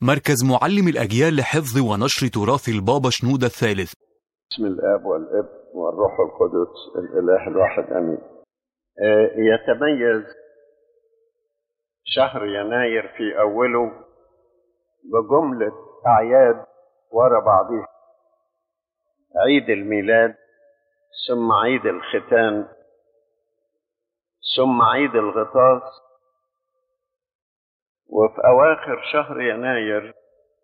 مركز معلم الأجيال لحفظ ونشر تراث البابا شنودة الثالث بسم الاب والابن والروح القدس الاله الواحد امين آه، يتميز شهر يناير في اوله بجمله اعياد ورا بعضها عيد الميلاد ثم عيد الختان ثم عيد الغطاس وفي اواخر شهر يناير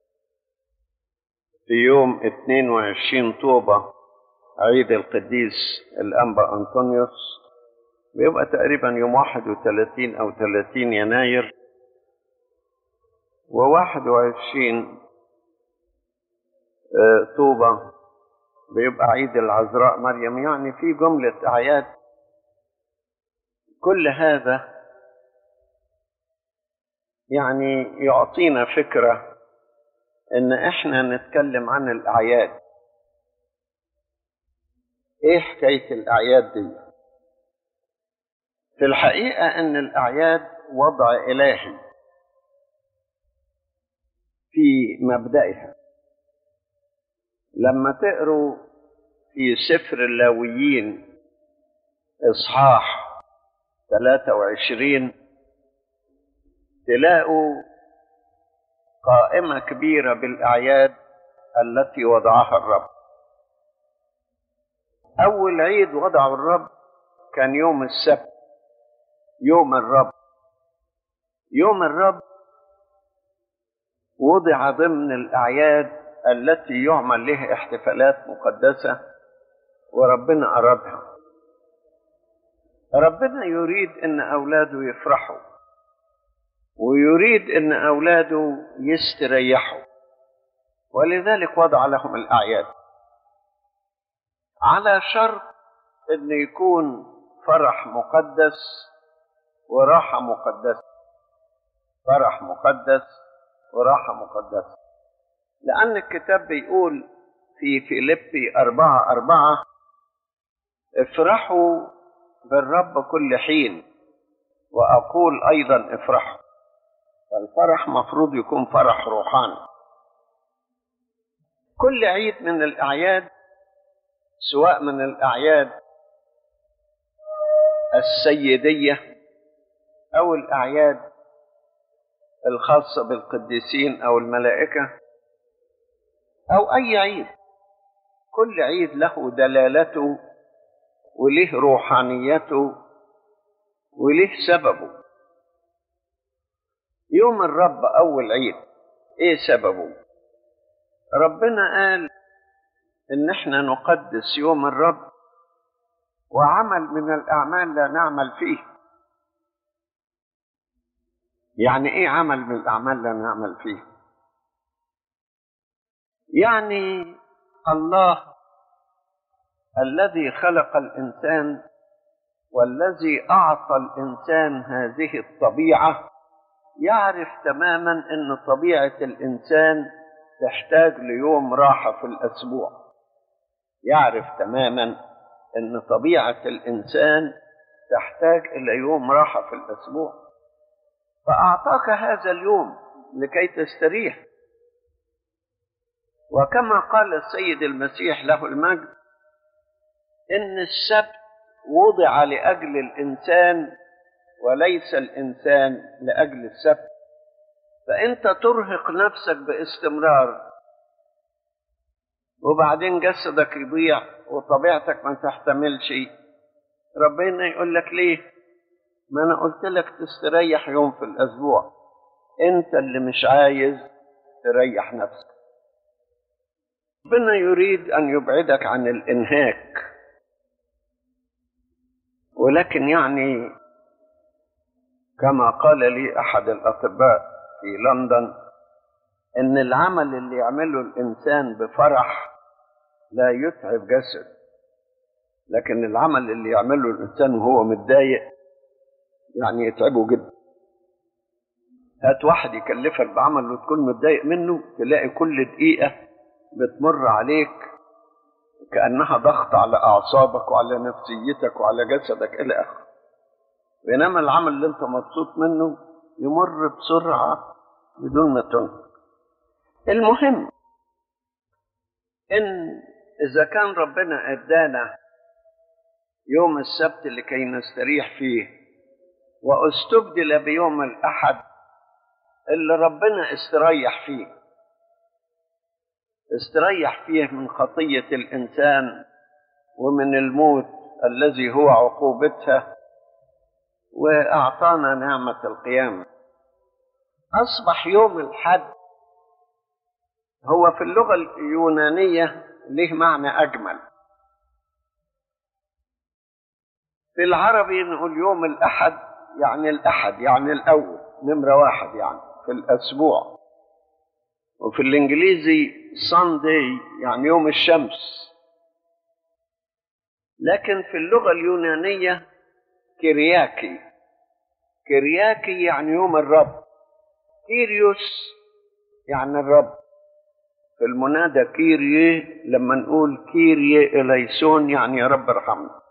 في يوم 22 طوبة عيد القديس الأنبا أنطونيوس بيبقى تقريبا يوم 31 أو 30 يناير و21 طوبة بيبقى عيد العذراء مريم يعني في جملة أعياد كل هذا يعني يعطينا فكره ان احنا نتكلم عن الاعياد ايه حكايه الاعياد دي في الحقيقه ان الاعياد وضع الهي في مبدئها لما تقروا في سفر اللاويين اصحاح 23 تلاقوا قائمة كبيرة بالأعياد التي وضعها الرب. أول عيد وضعه الرب كان يوم السبت، يوم الرب. يوم الرب وضع ضمن الأعياد التي يعمل لها احتفالات مقدسة وربنا أرادها. ربنا يريد أن أولاده يفرحوا ويريد ان اولاده يستريحوا ولذلك وضع لهم الاعياد على شرط ان يكون فرح مقدس وراحه مقدسه فرح مقدس وراحه مقدسه لان الكتاب بيقول في فيليبي أربعة أربعة افرحوا بالرب كل حين وأقول أيضا افرحوا فالفرح مفروض يكون فرح روحاني كل عيد من الأعياد سواء من الأعياد السيدية أو الأعياد الخاصة بالقديسين أو الملائكة أو أي عيد كل عيد له دلالته وله روحانيته وله سببه يوم الرب أول عيد إيه سببه؟ ربنا قال إن إحنا نقدس يوم الرب وعمل من الأعمال لا نعمل فيه يعني إيه عمل من الأعمال لا نعمل فيه؟ يعني الله الذي خلق الإنسان والذي أعطى الإنسان هذه الطبيعة يعرف تماما ان طبيعه الانسان تحتاج ليوم راحه في الاسبوع يعرف تماما ان طبيعه الانسان تحتاج الى يوم راحه في الاسبوع فاعطاك هذا اليوم لكي تستريح وكما قال السيد المسيح له المجد ان السبت وضع لاجل الانسان وليس الانسان لاجل السبت فانت ترهق نفسك باستمرار وبعدين جسدك يضيع وطبيعتك ما تحتملش ربنا يقول لك ليه ما انا قلت لك تستريح يوم في الاسبوع انت اللي مش عايز تريح نفسك ربنا يريد ان يبعدك عن الانهاك ولكن يعني كما قال لي احد الاطباء في لندن ان العمل اللي يعمله الانسان بفرح لا يتعب جسد لكن العمل اللي يعمله الانسان وهو متضايق يعني يتعبه جدا هات واحد يكلفك بعمل وتكون متضايق منه تلاقي كل دقيقه بتمر عليك كانها ضغط على اعصابك وعلى نفسيتك وعلى جسدك الى اخره بينما العمل اللي انت مبسوط منه يمر بسرعة بدون ما تنهك المهم ان اذا كان ربنا ادانا يوم السبت لكي نستريح فيه واستبدل بيوم الاحد اللي ربنا استريح فيه استريح فيه من خطيه الانسان ومن الموت الذي هو عقوبتها واعطانا نعمه القيامه اصبح يوم الحد هو في اللغه اليونانيه له معنى اجمل في العربي نقول يوم الاحد يعني الاحد يعني الاول نمره واحد يعني في الاسبوع وفي الانجليزي ساندي يعني يوم الشمس لكن في اللغه اليونانيه كرياكي كرياكي يعني يوم الرب كيريوس يعني الرب في المنادى كيريه لما نقول كيريه إليسون يعني يا رب ارحمنا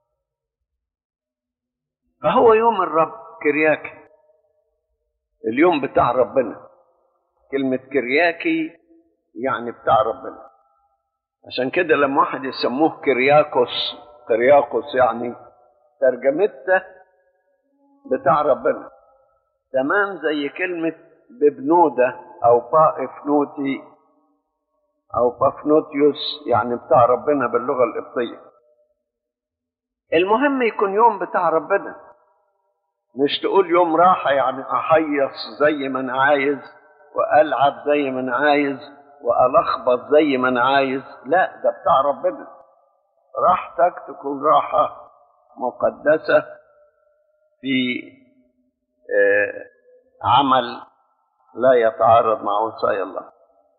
فهو يوم الرب كرياكي اليوم بتاع ربنا كلمة كرياكي يعني بتاع ربنا عشان كده لما واحد يسموه كرياكوس كرياكوس يعني ترجمته بتاع ربنا تمام زي كلمة ببنودة أو بائفنوتي أو بافنوتيوس يعني بتاع ربنا باللغة القبطية المهم يكون يوم بتاع ربنا مش تقول يوم راحة يعني أحيص زي ما أنا عايز وألعب زي ما أنا عايز وألخبط زي ما أنا عايز لا ده بتاع ربنا راحتك تكون راحة مقدسة في آه عمل لا يتعارض مع وصايا الله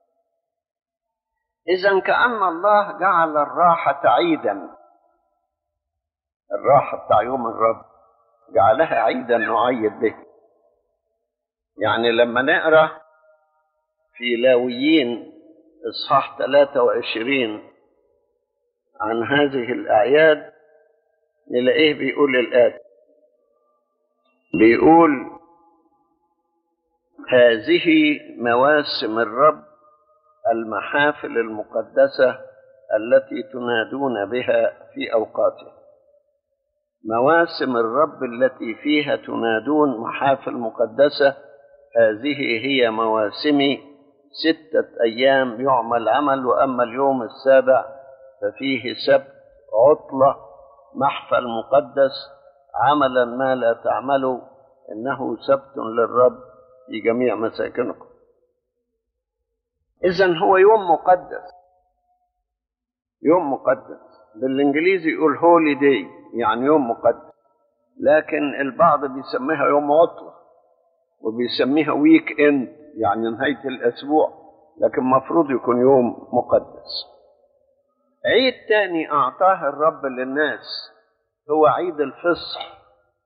إذا كأن الله جعل الراحة عيدا الراحة بتاع يوم الرب جعلها عيدا نعيد به يعني لما نقرأ في لاويين إصحاح 23 عن هذه الأعياد نلاقيه بيقول الآتي بيقول هذه مواسم الرب المحافل المقدسة التي تنادون بها في أوقاته مواسم الرب التي فيها تنادون محافل مقدسة هذه هي مواسمي ستة أيام يعمل عمل وأما اليوم السابع ففيه سبت عطلة محفل مقدس عملا ما لا تعملوا إنه سبت للرب في جميع مساكنكم إذا هو يوم مقدس يوم مقدس بالإنجليزي يقول هولي داي يعني يوم مقدس لكن البعض بيسميها يوم عطلة وبيسميها ويك اند يعني نهاية الأسبوع لكن مفروض يكون يوم مقدس عيد تاني أعطاه الرب للناس هو عيد الفصح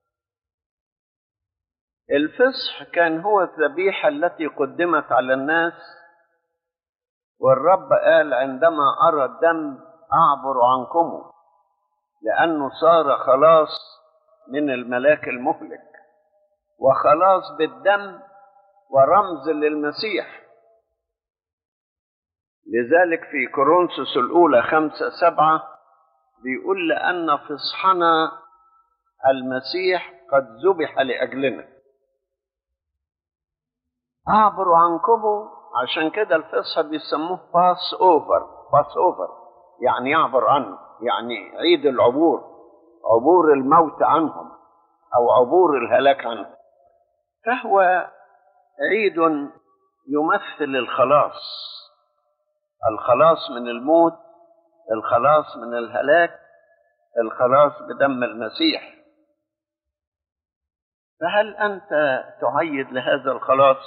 الفصح كان هو الذبيحة التي قدمت على الناس والرب قال عندما أرى الدم أعبر عنكم لأنه صار خلاص من الملاك المهلك وخلاص بالدم ورمز للمسيح لذلك في كورنثوس الأولى خمسة سبعة بيقول لأن فصحنا المسيح قد ذبح لأجلنا أعبر عنكم عشان كده الفصح بيسموه باس أوفر باس أوفر يعني يعبر عنه يعني عيد العبور عبور الموت عنهم أو عبور الهلاك عنهم فهو عيد يمثل الخلاص الخلاص من الموت الخلاص من الهلاك الخلاص بدم المسيح فهل أنت تعيد لهذا الخلاص؟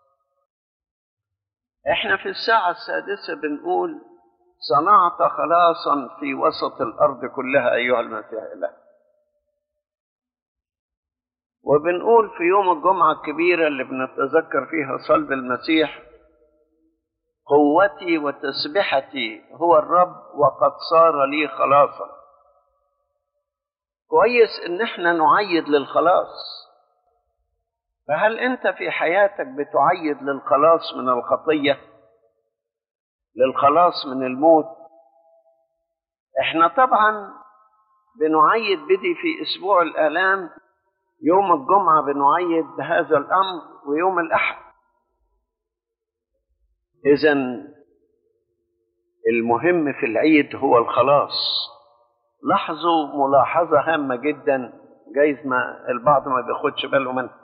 احنا في الساعة السادسة بنقول صنعت خلاصا في وسط الأرض كلها أيها المسيح إله وبنقول في يوم الجمعة الكبيرة اللي بنتذكر فيها صلب المسيح قوتي وتسبحتي هو الرب وقد صار لي خلاصا كويس ان احنا نعيد للخلاص فهل انت في حياتك بتعيد للخلاص من الخطيه للخلاص من الموت احنا طبعا بنعيد بدي في اسبوع الالام يوم الجمعه بنعيد بهذا الامر ويوم الاحد اذا المهم في العيد هو الخلاص لاحظوا ملاحظه هامه جدا جايز ما البعض ما بياخدش باله منها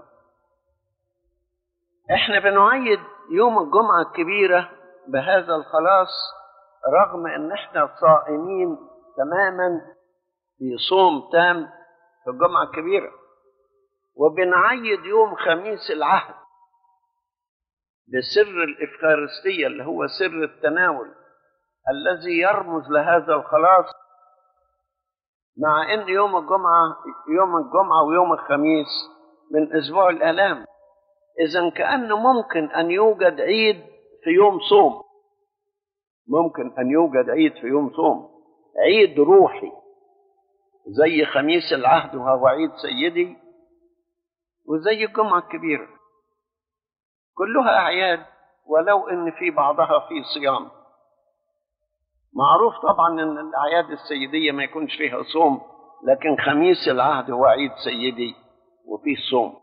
احنا بنعيد يوم الجمعه الكبيره بهذا الخلاص رغم ان احنا صائمين تماما في صوم تام في الجمعه الكبيره وبنعيد يوم خميس العهد بسر الإفخارستية اللي هو سر التناول الذي يرمز لهذا الخلاص مع أن يوم الجمعة يوم الجمعة ويوم الخميس من أسبوع الآلام إذا كأنه ممكن أن يوجد عيد في يوم صوم ممكن أن يوجد عيد في يوم صوم عيد روحي زي خميس العهد وهو عيد سيدي وزي الجمعة الكبيرة كلها أعياد ولو إن في بعضها في صيام معروف طبعا إن الأعياد السيدية ما يكونش فيها صوم لكن خميس العهد هو عيد سيدي وفيه صوم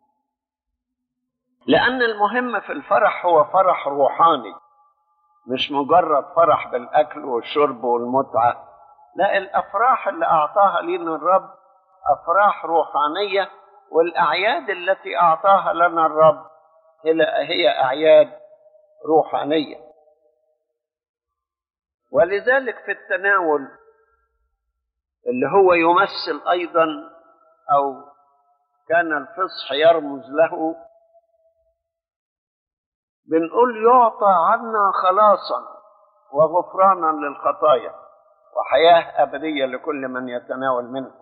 لأن المهم في الفرح هو فرح روحاني مش مجرد فرح بالأكل والشرب والمتعة لا الأفراح اللي أعطاها لنا الرب أفراح روحانية والأعياد التي أعطاها لنا الرب هي أعياد روحانية ولذلك في التناول اللي هو يمثل أيضا أو كان الفصح يرمز له بنقول يعطى عنا خلاصا وغفرانا للخطايا وحياة أبدية لكل من يتناول منه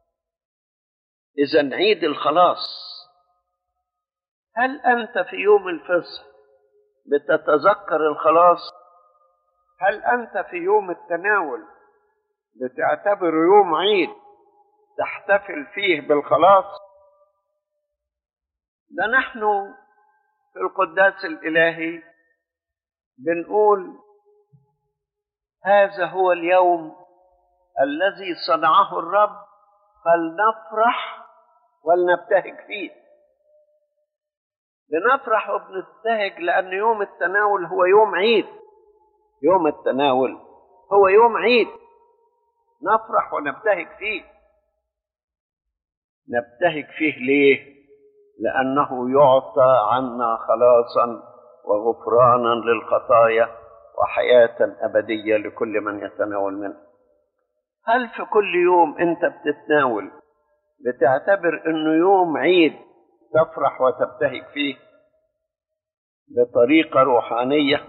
إذا عيد الخلاص هل أنت في يوم الفصح بتتذكر الخلاص؟ هل أنت في يوم التناول بتعتبر يوم عيد تحتفل فيه بالخلاص؟ ده نحن في القداس الإلهي بنقول هذا هو اليوم الذي صنعه الرب فلنفرح ولنبتهج فيه بنفرح وبنبتهج لأن يوم التناول هو يوم عيد يوم التناول هو يوم عيد نفرح ونبتهج فيه نبتهج فيه ليه لأنه يعطى عنا خلاصا وغفرانا للخطايا وحياة أبدية لكل من يتناول منه هل في كل يوم أنت بتتناول بتعتبر أنه يوم عيد تفرح وتبتهج فيه بطريقة روحانية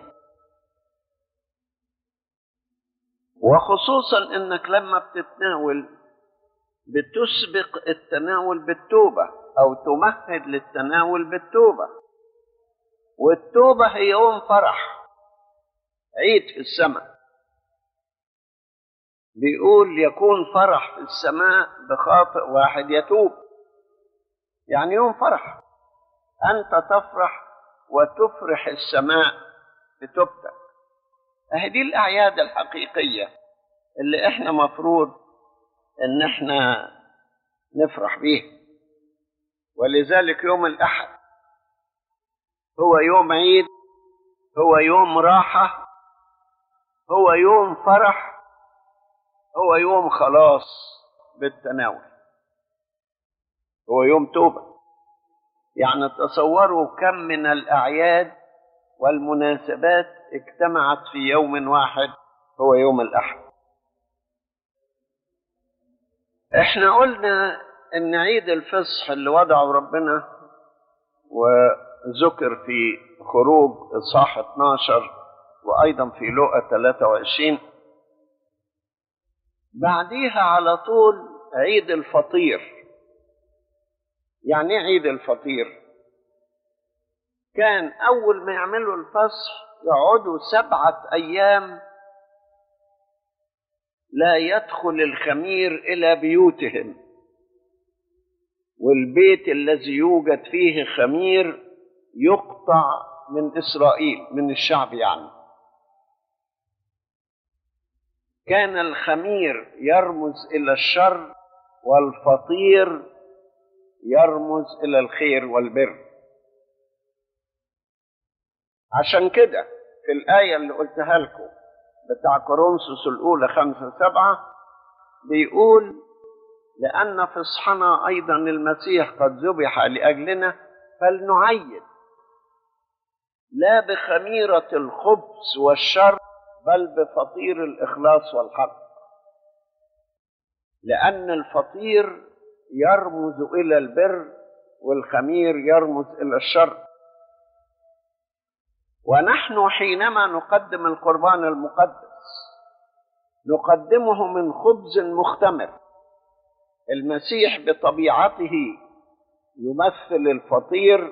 وخصوصا أنك لما بتتناول بتسبق التناول بالتوبة أو تمهد للتناول بالتوبة والتوبة هي يوم فرح عيد في السماء بيقول يكون فرح في السماء بخاطئ واحد يتوب يعني يوم فرح أنت تفرح وتفرح السماء بتوبتك أهي دي الأعياد الحقيقية اللي إحنا مفروض إن إحنا نفرح بيها ولذلك يوم الأحد هو يوم عيد هو يوم راحة هو يوم فرح هو يوم خلاص بالتناول هو يوم توبة يعني تصوروا كم من الأعياد والمناسبات اجتمعت في يوم واحد هو يوم الأحد احنا قلنا ان عيد الفصح اللي وضعه ربنا وذكر في خروج اصحاح 12 وايضا في لقا 23 بعديها على طول عيد الفطير يعني ايه عيد الفطير كان اول ما يعملوا الفصح يقعدوا سبعه ايام لا يدخل الخمير الى بيوتهم والبيت الذي يوجد فيه خمير يقطع من اسرائيل من الشعب يعني كان الخمير يرمز الى الشر والفطير يرمز الى الخير والبر عشان كده في الآية اللي قلتها لكم بتاع كورنثوس الأولى خمسة سبعة بيقول لأن فصحنا أيضا المسيح قد ذبح لأجلنا فلنعيد لا بخميرة الخبز والشر بل بفطير الإخلاص والحق لأن الفطير يرمز إلى البر والخمير يرمز إلى الشر ونحن حينما نقدم القربان المقدس نقدمه من خبز مختمر المسيح بطبيعته يمثل الفطير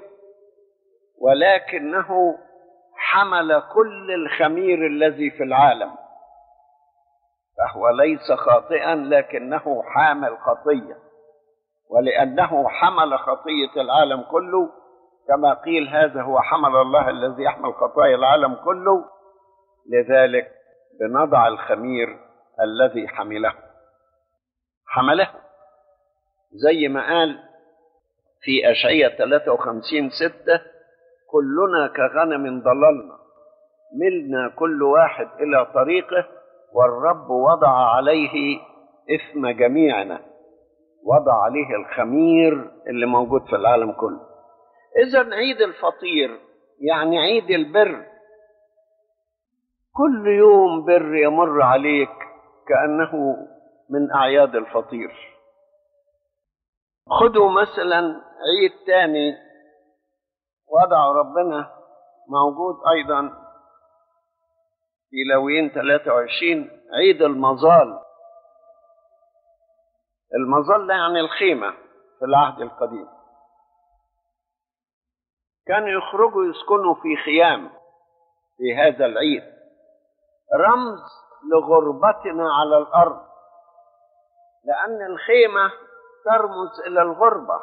ولكنه حمل كل الخمير الذي في العالم فهو ليس خاطئا لكنه حامل خطيه ولانه حمل خطيه العالم كله كما قيل هذا هو حمل الله الذي يحمل خطايا العالم كله لذلك بنضع الخمير الذي حمله حمله زي ما قال في أشعية 53 ستة كلنا كغنم ضللنا ملنا كل واحد إلى طريقه والرب وضع عليه إثم جميعنا وضع عليه الخمير اللي موجود في العالم كله إذا عيد الفطير يعني عيد البر كل يوم بر يمر عليك كأنه من أعياد الفطير خذوا مثلا عيد تاني وضعوا ربنا موجود أيضا في لويين 23 عيد المظال المظل يعني الخيمة في العهد القديم كانوا يخرجوا يسكنوا في خيام في هذا العيد رمز لغربتنا على الارض لان الخيمه ترمز الى الغربه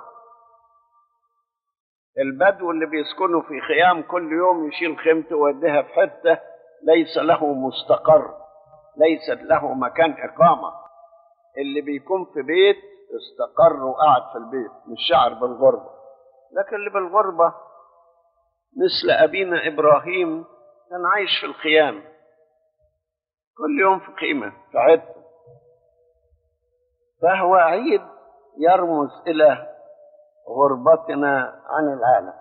البدو اللي بيسكنوا في خيام كل يوم يشيل خيمته ويوديها في حته ليس له مستقر ليست له مكان اقامه اللي بيكون في بيت استقر وقعد في البيت مش شعر بالغربه لكن اللي بالغربه مثل أبينا إبراهيم كان عايش في الخيام كل يوم في خيمة في حتة فهو عيد يرمز إلى غربتنا عن العالم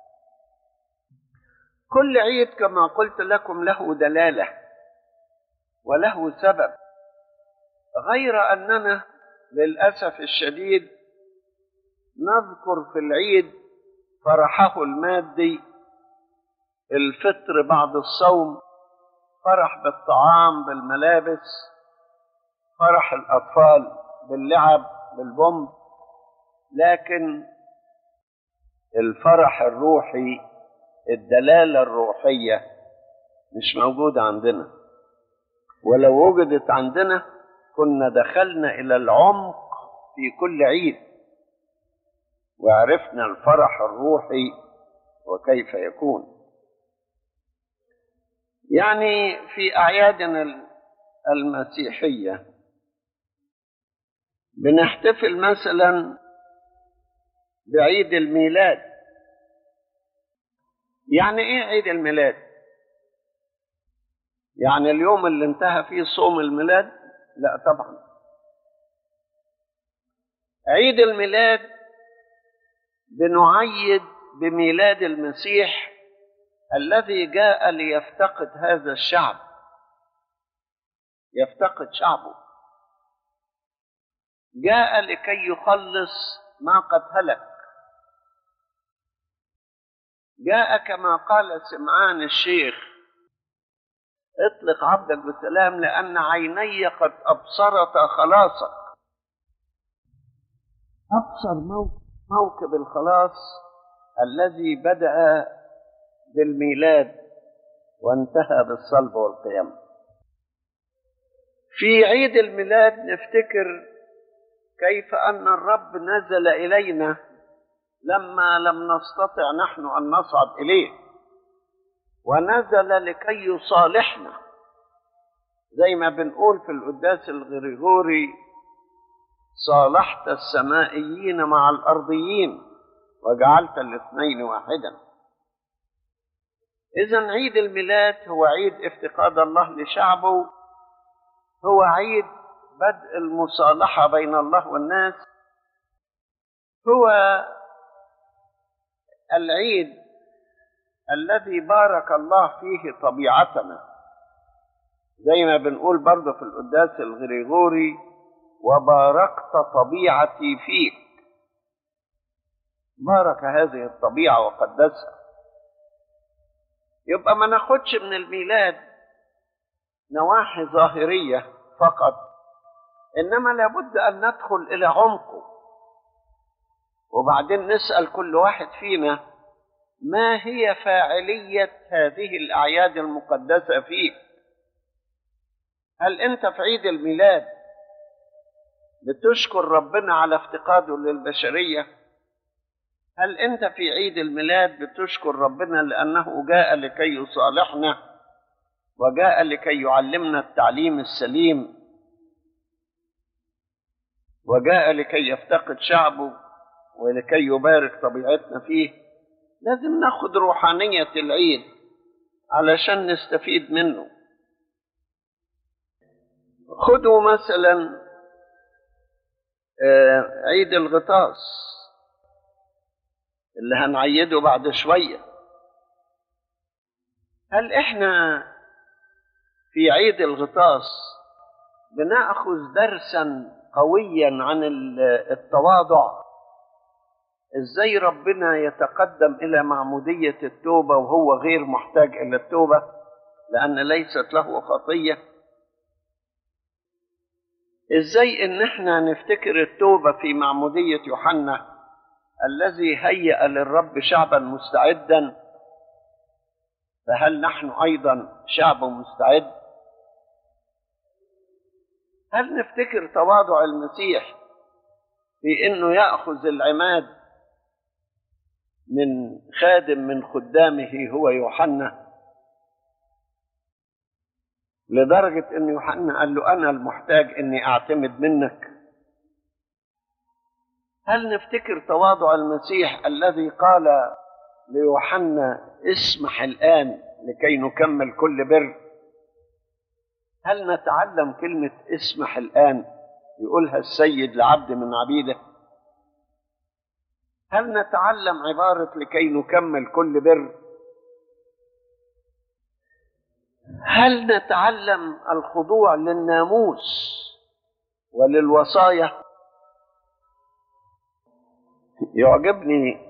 كل عيد كما قلت لكم له دلالة وله سبب غير أننا للأسف الشديد نذكر في العيد فرحه المادي الفطر بعد الصوم فرح بالطعام بالملابس فرح الأطفال باللعب بالبوم لكن الفرح الروحي الدلالة الروحية مش موجودة عندنا ولو وجدت عندنا كنا دخلنا إلى العمق في كل عيد وعرفنا الفرح الروحي وكيف يكون يعني في أعيادنا المسيحية بنحتفل مثلا بعيد الميلاد يعني ايه عيد الميلاد يعني اليوم اللي انتهى فيه صوم الميلاد لا طبعا عيد الميلاد بنعيد بميلاد المسيح الذي جاء ليفتقد هذا الشعب يفتقد شعبه جاء لكي يخلص ما قد هلك جاء كما قال سمعان الشيخ اطلق عبدك بسلام لأن عيني قد أبصرتا خلاصك أبصر موكب الخلاص الذي بدأ بالميلاد وانتهى بالصلب والقيامة في عيد الميلاد نفتكر كيف أن الرب نزل إلينا لما لم نستطع نحن أن نصعد إليه ونزل لكي يصالحنا زي ما بنقول في القداس الغريغوري صالحت السمائيين مع الأرضيين وجعلت الاثنين واحدا إذا عيد الميلاد هو عيد افتقاد الله لشعبه هو عيد بدء المصالحة بين الله والناس هو العيد الذي بارك الله فيه طبيعتنا زي ما بنقول برضه في القداس الغريغوري وباركت طبيعتي فيك بارك هذه الطبيعة وقدسها يبقى ما ناخدش من الميلاد نواحي ظاهرية فقط إنما لابد أن ندخل إلى عمقه وبعدين نسأل كل واحد فينا ما هي فاعلية هذه الأعياد المقدسة فيك هل أنت في عيد الميلاد بتشكر ربنا على افتقاده للبشرية هل أنت في عيد الميلاد بتشكر ربنا لأنه جاء لكي يصالحنا وجاء لكي يعلمنا التعليم السليم وجاء لكي يفتقد شعبه ولكي يبارك طبيعتنا فيه لازم ناخد روحانية العيد علشان نستفيد منه خدوا مثلا عيد الغطاس اللي هنعيده بعد شوية هل احنا في عيد الغطاس بناخذ درسا قويا عن التواضع ازاي ربنا يتقدم الى معمودية التوبة وهو غير محتاج الى التوبة لان ليست له خطية ازاي ان احنا نفتكر التوبة في معمودية يوحنا الذي هيأ للرب شعبا مستعدا فهل نحن ايضا شعب مستعد هل نفتكر تواضع المسيح في انه ياخذ العماد من خادم من خدامه هو يوحنا لدرجه ان يوحنا قال له انا المحتاج اني اعتمد منك هل نفتكر تواضع المسيح الذي قال ليوحنا اسمح الان لكي نكمل كل بر هل نتعلم كلمه اسمح الان يقولها السيد لعبد من عبيده هل نتعلم عباره لكي نكمل كل بر هل نتعلم الخضوع للناموس وللوصايا يعجبني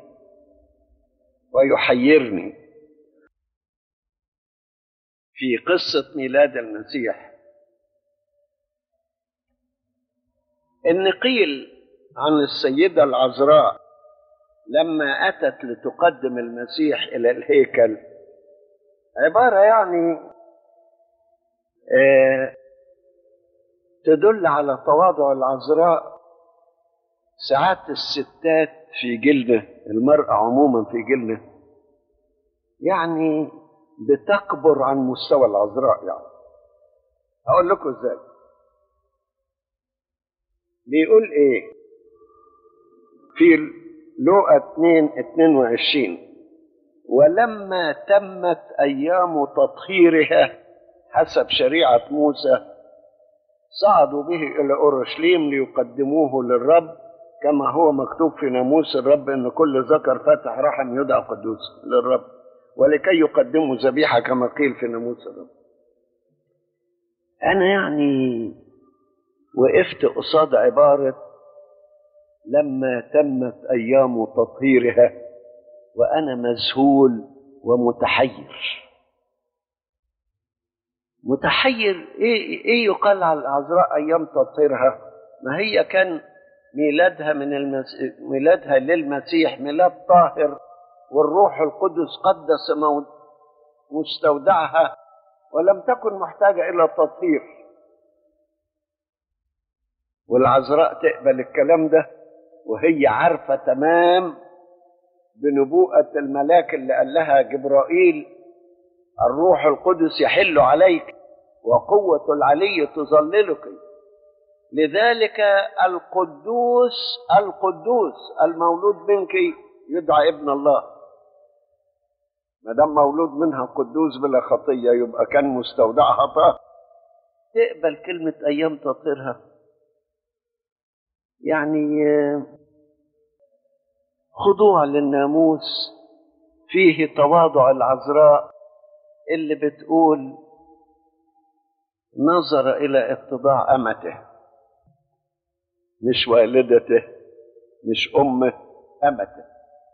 ويحيرني في قصة ميلاد المسيح إن قيل عن السيدة العذراء لما أتت لتقدم المسيح إلى الهيكل عبارة يعني آه تدل على تواضع العذراء ساعات الستات في جلده المرأة عموما في جلده يعني بتكبر عن مستوى العذراء يعني هقول لكم ازاي بيقول ايه في لوقا 2 22 ولما تمت ايام تطهيرها حسب شريعه موسى صعدوا به الى اورشليم ليقدموه للرب كما هو مكتوب في ناموس الرب ان كل ذكر فاتح رحم يدعى قدوس للرب ولكي يقدموا ذبيحه كما قيل في ناموس الرب انا يعني وقفت قصاد عباره لما تمت ايام تطهيرها وانا مذهول ومتحير متحير ايه ايه يقال على العذراء ايام تطهيرها ما هي كان ميلادها من المس... ميلادها للمسيح ميلاد طاهر والروح القدس قدس مو... مستودعها ولم تكن محتاجة إلى التطهير والعذراء تقبل الكلام ده وهي عارفة تمام بنبوءة الملاك اللي قال لها جبرائيل الروح القدس يحل عليك وقوة العلي تظللك لذلك القدوس القدوس المولود منك يدعى ابن الله ما دام مولود منها قدوس بلا خطيه يبقى كان مستودعها طاهر تقبل كلمه ايام تطهيرها يعني خضوع للناموس فيه تواضع العذراء اللي بتقول نظر الى اتضاع امته مش والدته مش امه امته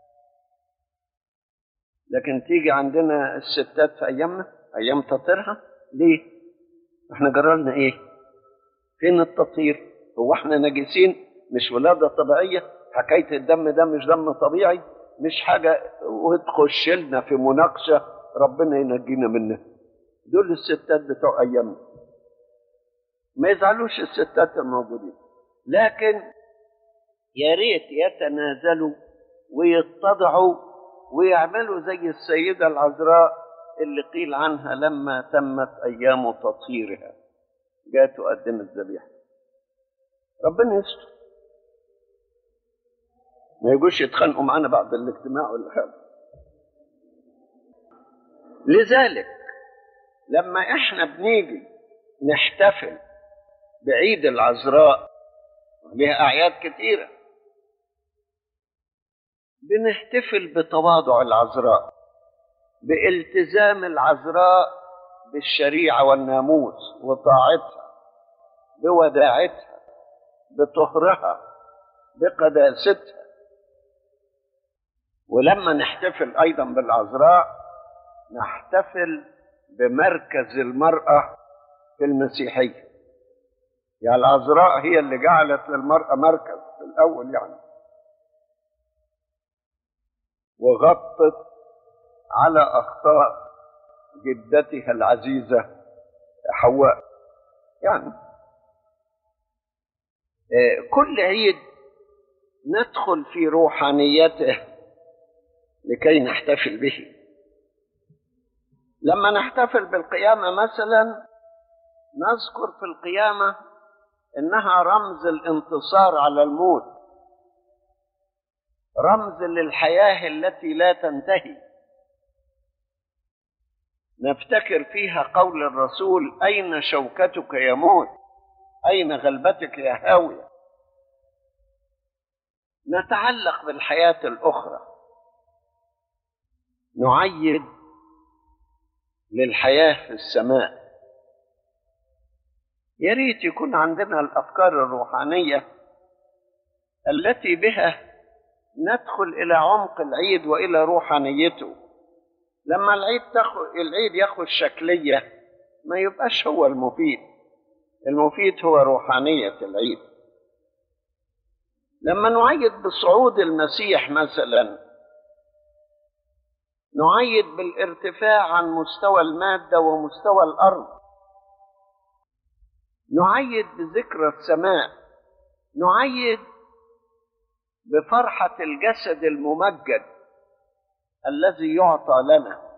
لكن تيجي عندنا الستات في ايامنا ايام تطهيرها ليه احنا جرالنا ايه فين التطهير هو احنا نجسين مش ولاده طبيعيه حكايه الدم ده مش دم طبيعي مش حاجه وتخش لنا في مناقشه ربنا ينجينا منها دول الستات بتوع ايامنا ما يزعلوش الستات الموجودين لكن يا ريت يتنازلوا ويتضعوا ويعملوا زي السيدة العذراء اللي قيل عنها لما تمت أيام تطهيرها جاءت وقدمت ذبيحة ربنا يستر ما يجوش يتخانقوا معانا بعد الاجتماع ولا حاجة لذلك لما احنا بنيجي نحتفل بعيد العذراء لها أعياد كثيرة بنحتفل بتواضع العذراء بالتزام العذراء بالشريعة والناموس وطاعتها بوداعتها بطهرها بقداستها ولما نحتفل أيضا بالعذراء نحتفل بمركز المرأة في المسيحية يعني العذراء هي اللي جعلت للمرأة مركز في الأول يعني وغطت على أخطاء جدتها العزيزة حواء يعني كل عيد ندخل في روحانيته لكي نحتفل به لما نحتفل بالقيامة مثلا نذكر في القيامة إنها رمز الانتصار على الموت رمز للحياة التي لا تنتهي نفتكر فيها قول الرسول أين شوكتك يا موت أين غلبتك يا هاوية نتعلق بالحياة الأخرى نعيد للحياة في السماء يا ريت يكون عندنا الأفكار الروحانية التي بها ندخل إلى عمق العيد وإلى روحانيته لما العيد تاخد العيد ياخد شكلية ما يبقاش هو المفيد المفيد هو روحانية العيد لما نعيد بصعود المسيح مثلا نعيد بالارتفاع عن مستوى المادة ومستوى الأرض نعيد بذكرى السماء نعيد بفرحة الجسد الممجد الذي يعطى لنا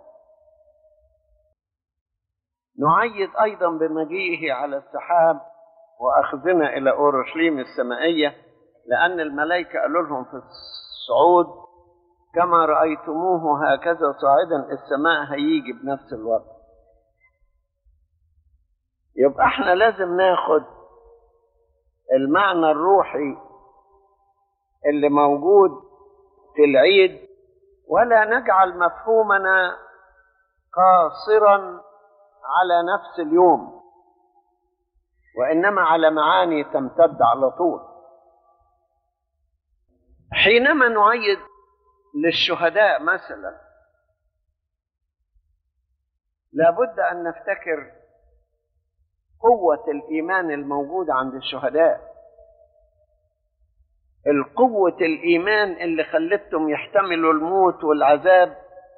نعيد أيضا بمجيئه على السحاب وأخذنا إلى أورشليم السمائية لأن الملائكة قالوا لهم في الصعود كما رأيتموه هكذا صاعدا السماء هيجي بنفس الوقت يبقى احنا لازم ناخد المعنى الروحي اللي موجود في العيد ولا نجعل مفهومنا قاصرا على نفس اليوم وانما على معاني تمتد على طول حينما نعيد للشهداء مثلا لابد ان نفتكر قوه الايمان الموجوده عند الشهداء القوة الإيمان اللي خلتهم يحتملوا الموت والعذاب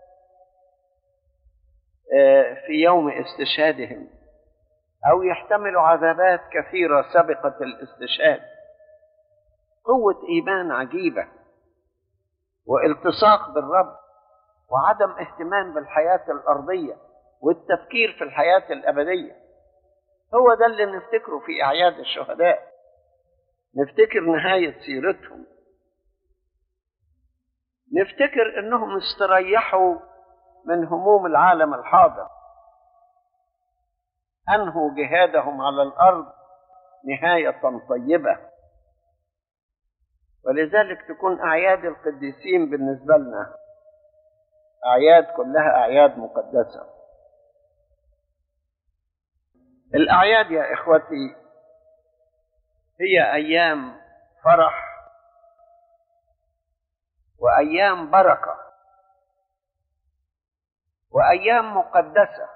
في يوم استشهادهم أو يحتملوا عذابات كثيرة سبقت الاستشهاد قوة إيمان عجيبة والتصاق بالرب وعدم اهتمام بالحياة الأرضية والتفكير في الحياة الأبدية هو ده اللي نفتكره في أعياد الشهداء نفتكر نهاية سيرتهم نفتكر انهم استريحوا من هموم العالم الحاضر انهوا جهادهم على الارض نهايه طيبه ولذلك تكون اعياد القديسين بالنسبه لنا اعياد كلها اعياد مقدسه الاعياد يا اخوتي هي ايام فرح وايام بركه وايام مقدسه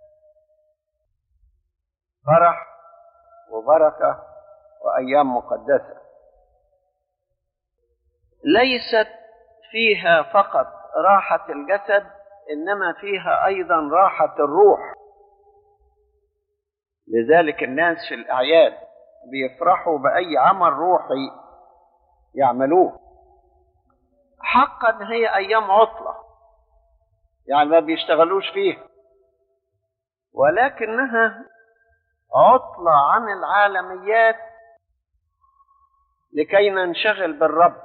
فرح وبركه وايام مقدسه ليست فيها فقط راحه الجسد انما فيها ايضا راحه الروح لذلك الناس في الاعياد بيفرحوا باي عمل روحي يعملوه حقا هي ايام عطله يعني ما بيشتغلوش فيها ولكنها عطله عن العالميات لكي ننشغل بالرب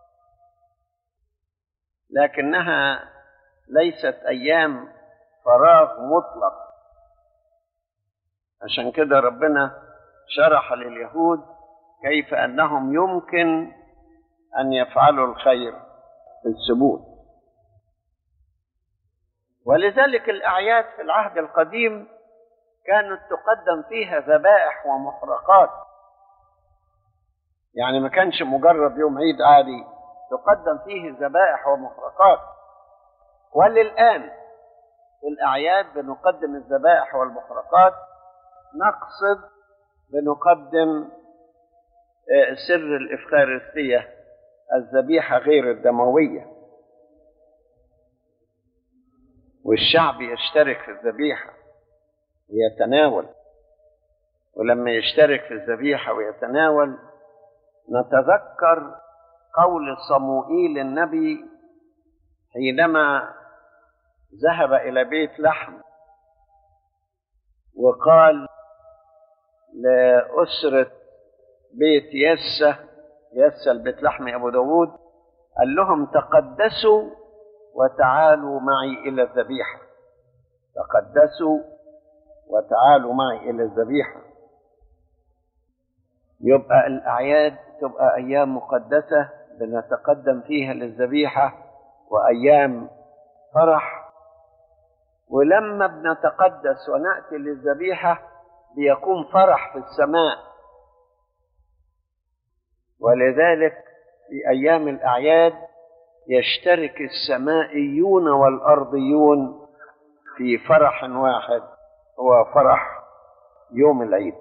لكنها ليست ايام فراغ مطلق عشان كده ربنا شرح لليهود كيف انهم يمكن ان يفعلوا الخير في السبوت ولذلك الاعياد في العهد القديم كانت تقدم فيها ذبائح ومحرقات يعني ما كانش مجرد يوم عيد عادي تقدم فيه ذبائح ومحرقات وللان في الاعياد بنقدم الذبائح والمحرقات نقصد بنقدم سر الإفخارستية الذبيحة غير الدموية والشعب يشترك في الذبيحة ويتناول ولما يشترك في الذبيحة ويتناول نتذكر قول صموئيل النبي حينما ذهب إلى بيت لحم وقال لأسرة بيت يسة يسة البيت لحم أبو داود قال لهم تقدسوا وتعالوا معي إلى الذبيحة تقدسوا وتعالوا معي إلى الذبيحة يبقى الأعياد تبقى أيام مقدسة بنتقدم فيها للذبيحة وأيام فرح ولما بنتقدس ونأتي للذبيحة بيكون فرح في السماء ولذلك في أيام الأعياد يشترك السمائيون والأرضيون في فرح واحد هو فرح يوم العيد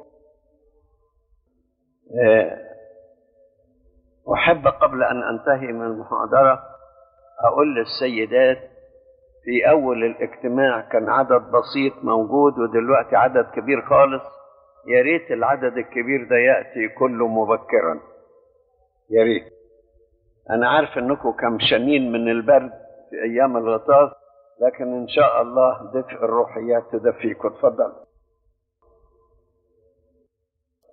أحب قبل أن أنتهي من المحاضرة أقول للسيدات في أول الاجتماع كان عدد بسيط موجود ودلوقتي عدد كبير خالص يا ريت العدد الكبير ده يأتي كله مبكرا يا ريت أنا عارف إنكم كمشانين من البرد في أيام الغطاس لكن إن شاء الله دفء الروحيات تدفيكم اتفضل